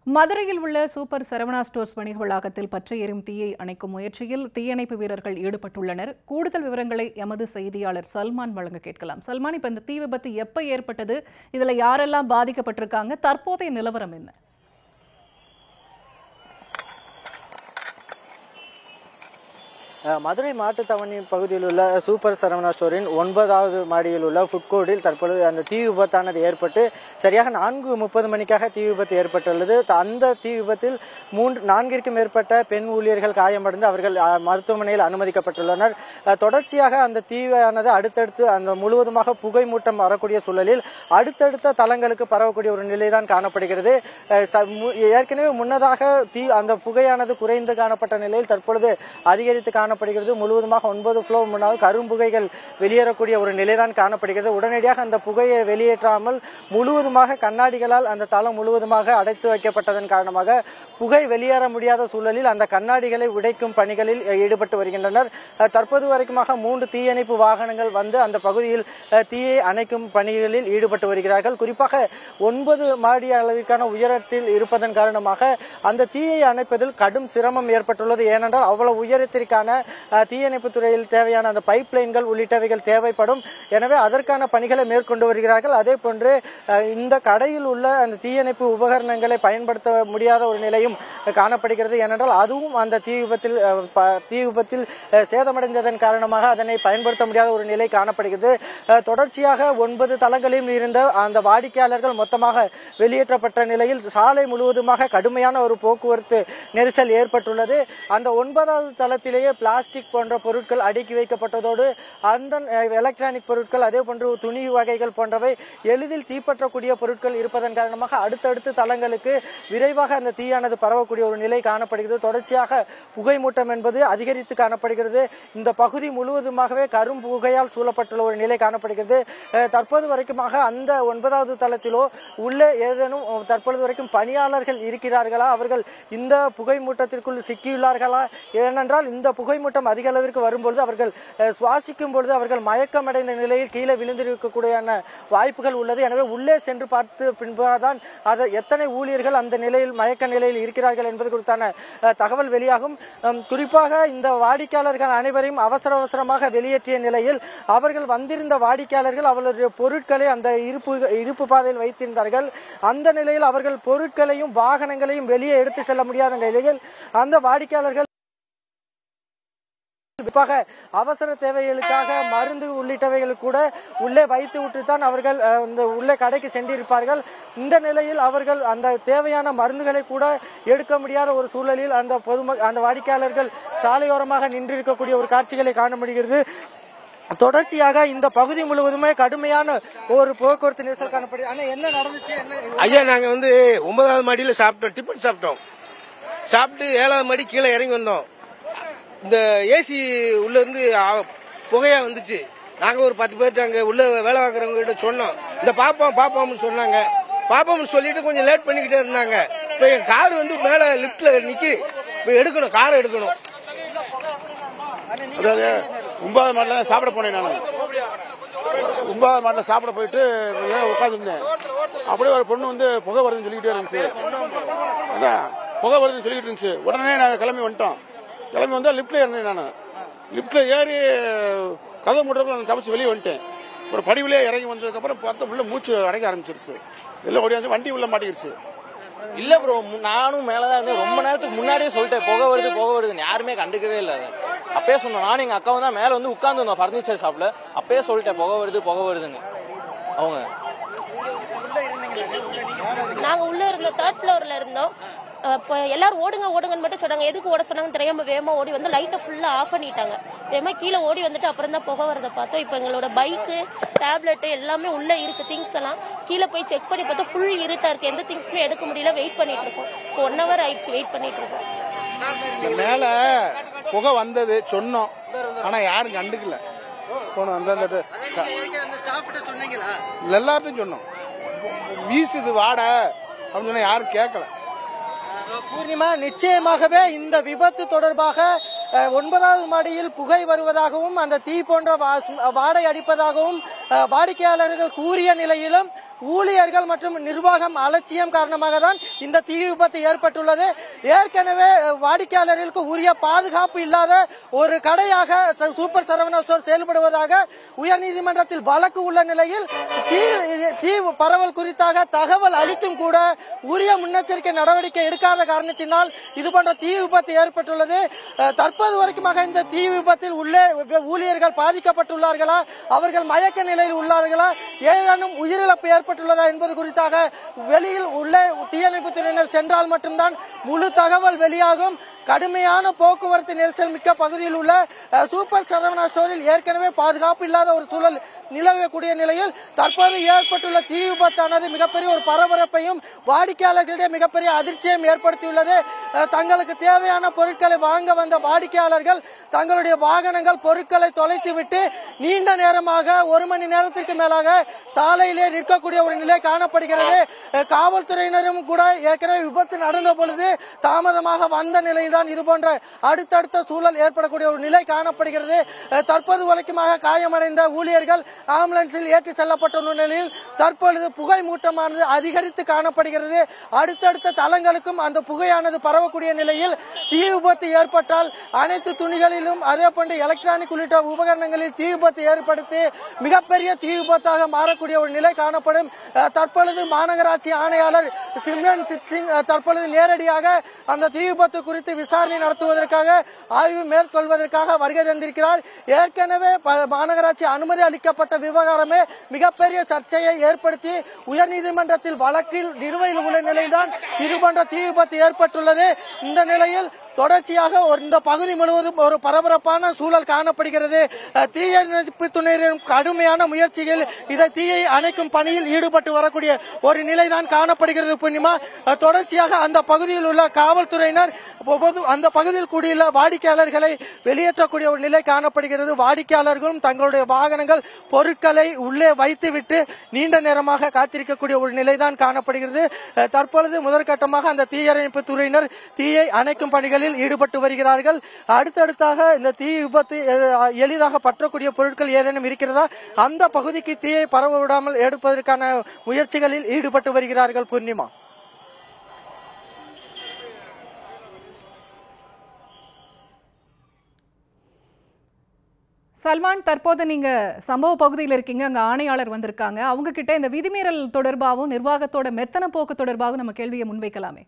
மதுரையில் உள்ள super Saravana stores வணிக வளாகத்தில் பற்றி எறும் தீயை அணைக்கும் முயற்சியில் தீயணைப்பு வீரர்கள் ஈடுபட்டுள்ளனர் கூடுதல் விவரங்களை எமது செய்தியாளர் சல்மான் வழங்க கேட்கலாம் சல்மான் இப்ப இந்த தீ விபத்து எப்ப ஏற்பட்டது இதுல யாரெல்லாம் பாதிக்கப்பட்டிருக்காங்க தற்போதைய நிலவரம் என்ன அஹ், மதுரை மாட்டுத்தவணி பகுதியில் உள்ள சூப்பர் சரவணா ஸ்டோரின் ஒன்பதாவது மாடியில் உள்ள ஃபுட் கோர்ட்டில் தற்பொழுது அந்த தீ விபத்தானது ஏற்பட்டு சரியாக நான்கு முப்பது மணிக்காக தீ விபத்து ஏற்பட்டுள்ளது த- அந்த தீ விபத்தில் மூன்று நான்கிற்கும் மேற்பட்ட பெண் ஊழியர்கள் காயமடைந்து அவர்கள் அஹ், மருத்துவமனையில் அனுமதிக்கப்பட்டுள்ளனர் அஹ், தொடர்ச்சியாக அந்த தீவானது அடுத்தடுத்து அந்த முழுவதுமாக புகை மூட்டம் வரக்கூடிய சூழலில் அடுத்தடுத்த தளங்களுக்கு பரவக்கூடிய ஒரு நிலைதான் காணப்படுகிறது அஹ், ச- மு- ஏற்கனவே முன்னதாக தீ அந்த புகையானது குறைந்து காணப்பட்ட நிலையில் தற்பொழுது அதிகரித்து காணப்படுகிறது முழுவதுமாக ஒன்பது ஃப்ளோ முன்னால் கரும்புகைகள் வெளியேறக்கூடிய ஒரு நிலைதான் காணப்படுகிறது உடனடியாக அந்த புகையை வெளியேற்றாமல் முழுவதுமாக கண்ணாடிகளால் அந்த தளம் முழுவதுமாக அடைத்து வைக்கப்பட்டதன் காரணமாக புகை வெளியேற முடியாத சூழலில் அந்த கண்ணாடிகளை உடைக்கும் பணிகளில் அஹ், ஈடுபட்டு வருகின்றனர் அஹ், தற்போது வரைக்குமாக மூன்று தீயணைப்பு வாகனங்கள் வந்து அந்த பகுதியில் அஹ், தீயை அணைக்கும் பணிகளில் ஈடுபட்டு வருகிறார்கள் குறிப்பாக ஒன்பது மாடி அளவிற்கான உயரத்தில் இருப்பதன் காரணமாக அந்த தீயை அணைப்பதில் கடும் சிரமம் ஏற்பட்டுள்ளது ஏனென்றால் அவ்வளவு உயரத்திற்கான அஹ், தீயணைப்பு துறையில் தேவையான அந்த பைப் லைன்கள் உள்ளிட்டவைகள் தேவைப்படும் எனவே அதற்கான பணிகளை மேற்கொண்டு வருகிறார்கள் அதே போன்று அஹ், இந்த கடையில் உள்ள அந்த தீயணைப்பு உபகரணங்களை பயன்படுத்த முடியாத ஒரு நிலையும் காணப்படுகிறது ஏனென்றால் அதுவும் அந்த தீ விபத்தில் அஹ், ப- தீ விபத்தில் அஹ், சேதமடைந்ததன் காரணமாக அதனை பயன்படுத்த முடியாத ஒரு நிலை காணப்படுகிறது அஹ், தொடர்ச்சியாக ஒன்பது தளங்களில் இருந்த அந்த வாடிக்கையாளர்கள் மொத்தமாக வெளியேற்றப்பட்ட நிலையில் சாலை முழுவதுமாக கடுமையான ஒரு போக்குவரத்து நெரிசல் ஏற்பட்டுள்ளது அந்த ஒன்பதாவது தளத்திலேயே பிளாஸ்டிக் போன்ற பொருட்கள் அடுக்கி வைக்கப்பட்டதோடு அந்த அஹ், எலக்ட்ரானிக் பொருட்கள் அதே போன்று துணி வகைகள் போன்றவை எளிதில் தீப்பற்றக்கூடிய பொருட்கள் இருப்பதன் காரணமாக அடுத்தடுத்து தளங்களுக்கு விரைவாக அந்த தீயானது பரவக்கூடிய ஒரு நிலை காணப்படுகிறது தொடர்ச்சியாக புகை மூட்டம் என்பது அதிகரித்து காணப்படுகிறது இந்த பகுதி முழுவதுமாகவே கரும் புகையால் சூழப்பட்டுள்ள ஒரு நிலை காணப்படுகிறது அஹ், தற்போது வரைக்குமாக அந்த ஒன்பதாவது தளத்திலோ உள்ளே ஏதேனும் அஹ், தற்பொழுது வரைக்கும் பணியாளர்கள் இருக்கிறார்களா அவர்கள் இந்த புகை மூட்டத்திற்குள் சிக்கியுள்ளார்களா ஏனென்றால் இந்த புகை மூட்டம் அதிக அளவிற்கு வரும்பொழுது அவர்கள் அஹ், சுவாசிக்கும் பொழுது அவர்கள் மயக்கமடைந்த நிலையில் கீழே விழுந்திருக்கக்கூடிய வாய்ப்புகள் உள்ளது எனவே உள்ளே சென்று பார்த்து பின்புதான் அதை எத்தனை ஊழியர்கள் அந்த நிலையில் மயக்க நிலையில் இருக்கிறார்கள் என்பது குறித்தான அஹ், தகவல் வெளியாகும் ஹம், குறிப்பாக இந்த வாடிக்கையாளர்கள் அனைவரையும் அவசர அவசரமாக வெளியேற்றிய நிலையில் அவர்கள் வந்திருந்த வாடிக்கையாளர்கள் அவர்களுடைய பொருட்களை அந்த இருப்பு இருப்பு பாதையில் வைத்திருந்தார்கள் அந்த நிலையில் அவர்கள் பொருட்களையும் வாகனங்களையும் வெளியே எடுத்து செல்ல முடியாத நிலையில் அந்த வாடிக்கையாளர்கள் குறிப்பாக அவசர தேவைகளுக்காக மருந்து உள்ளிட்டவைகள் கூட உள்ளே வைத்து விட்டு தான் அவர்கள் அஹ், இந்த உள்ளே கடைக்கு சென்றிருப்பார்கள் இந்த நிலையில் அவர்கள் அந்த தேவையான மருந்துகளை கூட எடுக்க முடியாத ஒரு சூழலில் அந்த பொதும அந்த வாடிக்கையாளர்கள் சாலையோரமாக நின்றிருக்கக்கூடிய ஒரு காட்சிகளை காண முடிகிறது தொடர்ச்சியாக இந்த பகுதி முழுவதுமே கடுமையான ஒரு போக்குவரத்து நெரிசல் காணப்படுகிறது ஆனா என்ன நடந்துச்சு என்ன ஐயா நாங்க வந்து ஒன்பதாவது மாடியில சாப்பிட்டோம் டிஃபன் சாப்பிட்டோம் சாப்பிட்டு ஏழாவது மாடி கீழே இறங்கி வந்தோம் இந்த ஏசி உள்ள இருந்து ஆ- புகையா வந்துச்சு நாங்க ஒரு பத்து பேர்ட்டு அங்க உள்ள வேலை பார்க்கறவங்க கிட்ட சொன்னோம் இந்த பாப்போம் பாப்போம்னு சொன்னாங்க பாப்போம்னு சொல்லிட்டு கொஞ்சம் லேட் பண்ணிக்கிட்டே இருந்தாங்க இப்ப என் கார் வந்து மேல லிப்ட்ல நிக்கி இப்ப எடுக்கணும் காரை எடுக்கணும் அதாவது ஒன்பதாவது மாட்டில் தான் சாப்பிட போனேன் நான் ஒன்பதாவது மாட்டில் சாப்பிட போயிட்டு கொஞ்ச நேரம் உட்காந்துருந்தேன் அப்படியே ஒரு பொண்ணு வந்து புகை வருதுன்னு சொல்லிக்கிட்டே இருந்துச்சு அதான் புகை வருதுன்னு சொல்லிக்கிட்டு இருந்துச்சு உடனே நாங்கள் கிளம்பி வந்துட்டோம் கிளம்பி வந்தா லிஃப்ட்ல இருந்தேன் நான் லிஃப்ட்ல ஏறி கதை மூட்டுறதுக்குள்ள நான் தப்பிச்சு வெளியே வந்துட்டேன் ஒரு படிவிலே இறங்கி வந்ததுக்கப்புறம் பார்த்தா உள்ள மூச்சு அடைக்க ஆரம்பிச்சிருச்சு எல்லாம் ஓடியாந்து வண்டி உள்ள மாட்டிக்கிடுச்சு இல்ல ப்ரோ நானும் மேலதான் இருந்தேன் ரொம்ப நேரத்துக்கு முன்னாடியே சொல்லிட்டேன் புகை வருது புகை வருதுன்னு யாருமே கண்டுக்கவே இல்லை அதை அப்பயே சொன்னோம் நானும் எங்க அக்காவும் தான் மேல வந்து உட்கார்ந்து இருந்தோம் ஃபர்னிச்சர் ஷாப்ல அப்பயே சொல்லிட்டேன் புகை வருது புகை வருதுன்னு அவங்க நாங்க உள்ள இருந்தோம் தேர்ட் ஃப்ளோர்ல இருந்தோம் அப்போ எல்லாரும் ஓடுங்க ஓடுங்கன்னு மட்டும் சொன்னாங்க எதுக்கு ஓட சொன்னாங்க தெரியாம வேகமா ஓடி வந்து லைட்டை ஃபுல்லா ஆஃப் பண்ணிட்டாங்க வேகமா கீழே ஓடி வந்துட்டு அப்புறம் தான் புகை வரதை பார்த்தோம் இப்போ எங்களோட பைக்கு டேப்லெட் எல்லாமே உள்ள இருக்கு திங்ஸ் எல்லாம் கீழே போய் செக் பண்ணி பார்த்தா ஃபுல் இருட்டா இருக்கு எந்த திங்ஸுமே எடுக்க முடியல வெயிட் பண்ணிட்டு இருக்கோம் இப்போ ஒன் ஹவர் ஆயிடுச்சு வெயிட் பண்ணிட்டு இருக்கோம் இந்த மேல புகை வந்தது சொன்னோம் ஆனா யாரும் கண்டுக்கல போனோம் அந்த அந்த சொன்னீங்களா எல்லார்ட்டும் சொன்னோம் வீசுது வாட அப்படின்னு சொன்னா யாரும் கேட்கல பூர்ணிமா நிச்சயமாகவே இந்த விபத்து தொடர்பாக அஹ், ஒன்பதாவது மாடியில் புகை வருவதாகவும் அந்த தீ போன்ற வா- சு- வாடை அடிப்பதாகவும் அஹ், வாடிக்கையாளர்கள் கூறிய நிலையிலும் ஊழியர்கள் மற்றும் நிர்வாகம் அலட்சியம் காரணமாக தான் இந்த தீ விபத்து ஏற்பட்டுள்ளது ஏற்கனவே அஹ், வாடிக்கையாளர்களுக்கு உரிய பாதுகாப்பு இல்லாத ஒரு கடையாக ச- சூப்பர் சரவணா ஸ்டோர் செயல்படுவதாக உயர்நீதிமன்றத்தில் வழக்கு உள்ள நிலையில் தீ தீ பரவல் குறித்தாக தகவல் அளித்தும் கூட உரிய முன்னெச்சரிக்கை நடவடிக்கை எடுக்காத காரணத்தினால் இது போன்ற தீ விபத்து ஏற்பட்டுள்ளது அஹ், தற்போது வரைக்குமாக இந்த தீ விபத்தில் உள்ளே ஊழியர்கள் பாதிக்கப்பட்டுள்ளார்களா அவர்கள் மயக்க நிலையில் உள்ளார்களா ஏதேனும் உயிரிழப்பு ஏற்பட்டுள்ளதா என்பது குறித்தாக வெளியில் உள்ளே தீயணைப்பு துறையினர் சென்றால் மட்டும்தான் முழு தகவல் வெளியாகும் கடுமையான போக்குவரத்து நெரிசல் மிக்க பகுதியில் உள்ள அஹ், சூப்பர் சரவணா ஸ்டோரில் ஏற்கனவே பாதுகாப்பு இல்லாத ஒரு சூழல் நிலவக்கூடிய நிலையில் தற்போது ஏற்பட்டுள்ள தீ விபத்தானது மிகப்பெரிய ஒரு பரபரப்பையும் வாடிக்கையாளர்களிடையே மிகப்பெரிய அதிர்ச்சியையும் ஏற்படுத்தியுள்ளது அஹ், தங்களுக்கு தேவையான பொருட்களை வாங்க வந்த வாடிக்கையாளர்கள் தங்களுடைய வாகனங்கள் பொருட்களை தொலைத்துவிட்டு நீண்ட நேரமாக ஒரு மணி நேரத்திற்கு மேலாக சாலையிலே நிற்கக்கூடிய ஒரு நிலை காணப்படுகிறது அஹ், காவல்துறையினரும் கூட ஏற்கனவே விபத்து நடந்த பொழுது தாமதமாக வந்த நிலையில்தான் இது போன்ற அடுத்தடுத்த சூழல் ஏற்படக்கூடிய ஒரு நிலை காணப்படுகிறது அஹ், தற்போது வரைக்குமாக காயமடைந்த ஊழியர்கள் ஆம்புலன்ஸில் ஏற்றி செல்லப்பட்ட நிலையில் தற்பொழுது புகை மூட்டமானது அதிகரித்து காணப்படுகிறது அடுத்தடுத்த தளங்களுக்கும் அந்த புகையானது பரவக்கூடிய நிலையில் தீ விபத்து ஏற்பட்டால் அனைத்து துணிகளிலும் அதே போன்று எலக்ட்ரானிக் உள்ளிட்ட உபகரணங்களில் தீ விபத்து ஏற்படுத்தி மிகப்பெரிய தீ விபத்தாக மாறக்கூடிய ஒரு நிலை காணப்படும் அஹ், தற்பொழுது மாநகராட்சி ஆணையாளர் சிம்ரன் சித் சிங் அஹ், தற்பொழுது நேரடியாக அந்த தீ விபத்து குறித்து விசாரணை நடத்துவதற்காக ஆய்வு மேற்கொள்வதற்காக வருகை தந்திருக்கிறார் ஏற்கனவே ப- மாநகராட்சி அனுமதி அளிக்கப்பட்ட விவகாரமே மிகப்பெரிய சர்ச்சையை ஏற்படுத்தி உயர்நீதிமன்றத்தில் வழக்கில் நிலுவையில் உள்ள நிலையில்தான் இது போன்ற தீ விபத்து ஏற்பட்டுள்ளது இந்த நிலையில் தொடர்ச்சியாக ஒரு இந்த பகுதி முழுவதும் ஒரு பரபரப்பான சூழல் காணப்படுகிறது அஹ், தீயணைப்பு துணையினரின் கடுமையான முயற்சிகள் இதை தீயை அணைக்கும் பணியில் ஈடுபட்டு வரக்கூடிய ஒரு நிலைதான் காணப்படுகிறது பூர்ணிமா அஹ், தொடர்ச்சியாக அந்த பகுதியில் உள்ள காவல்துறையினர் பொது அந்த பகுதியில் கூடியுள்ள வாடிக்கையாளர்களை வெளியேற்றக்கூடிய ஒரு நிலை காணப்படுகிறது வாடிக்கையாளர்களும் தங்களுடைய வாகனங்கள் பொருட்களை உள்ளே வைத்துவிட்டு நீண்ட நேரமாக காத்திருக்கக்கூடிய ஒரு நிலைதான் காணப்படுகிறது அஹ், தற்பொழுது முதற்கட்டமாக அந்த தீயணைப்பு துறையினர் தீயை அணைக்கும் பணிகளில் ஈடுபட்டு வருகிறார்கள் அடுத்தடுத்தாக இந்த தீ விபத்து அஹ், எளிதாக பற்றக்கூடிய பொருட்கள் ஏதேனும் இருக்கிறதா அந்த பகுதிக்கு தீயை பரவ விடாமல் எடுப்பதற்கான முயற்சிகளில் ஈடுபட்டு வருகிறார்கள் பூர்ணிமா சல்மான் தற்போது நீங்க சம்பவ பகுதியில் இருக்கீங்க அங்க ஆணையாளர் வந்திருக்காங்க அவங்க கிட்ட இந்த விதிமீறல் தொடர்பாகவும் நிர்வாகத்தோட மெத்தன போக்கு தொடர்பாகவும் நம்ம கேள்வியை முன்வைக்கலாமே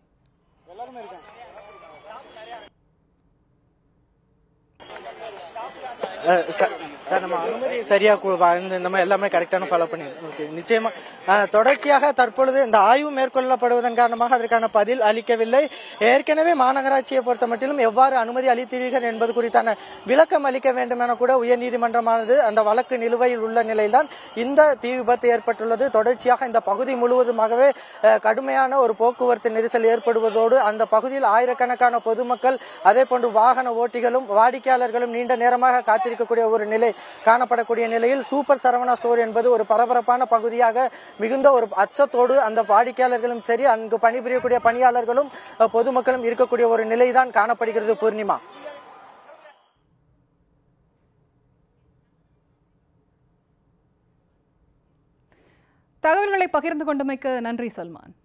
அஹ் ச- சார் நம்ம அனுமதி சரியா கு- வா- இந்த நம்ம எல்லாமே கரெக்டான ஃபாலோ பண்ணி ஓகே நிச்சயமா அஹ், தொடர்ச்சியாக தற்பொழுது இந்த ஆய்வு மேற்கொள்ளப்படுவதன் காரணமாக அதற்கான பதில் அளிக்கவில்லை ஏற்கனவே மாநகராட்சியை பொறுத்த மட்டிலும் எவ்வாறு அனுமதி அளித்தீர்கள் என்பது குறித்தான விளக்கம் அளிக்க வேண்டும் என கூட உயர்நீதிமன்றமானது அந்த வழக்கு நிலுவையில் உள்ள நிலையில்தான் இந்த தீ விபத்து ஏற்பட்டுள்ளது தொடர்ச்சியாக இந்த பகுதி முழுவதுமாகவே அஹ், கடுமையான ஒரு போக்குவரத்து நெரிசல் ஏற்படுவதோடு அந்த பகுதியில் ஆயிரக்கணக்கான பொதுமக்கள் அதே போன்று வாகன ஓட்டிகளும் வாடிக்கையாளர்களும் நீண்ட நேரமாக காத்திருக்கக்கூடிய ஒரு நிலை காணப்படக்கூடிய நிலையில் சூப்பர் சரவணா ஸ்டோர் என்பது ஒரு பரபரப்பான பகுதியாக மிகுந்த ஒரு அச்சத்தோடு அந்த வாடிக்கையாளர்களும் சரி அங்கு பணிபுரியக்கூடிய பணியாளர்களும் அஹ், பொதுமக்களும் இருக்கக்கூடிய ஒரு நிலைதான் காணப்படுகிறது பூர்ணிமா தகவல்களை பகிர்ந்து கொண்டமைக்கு நன்றி சல்மான்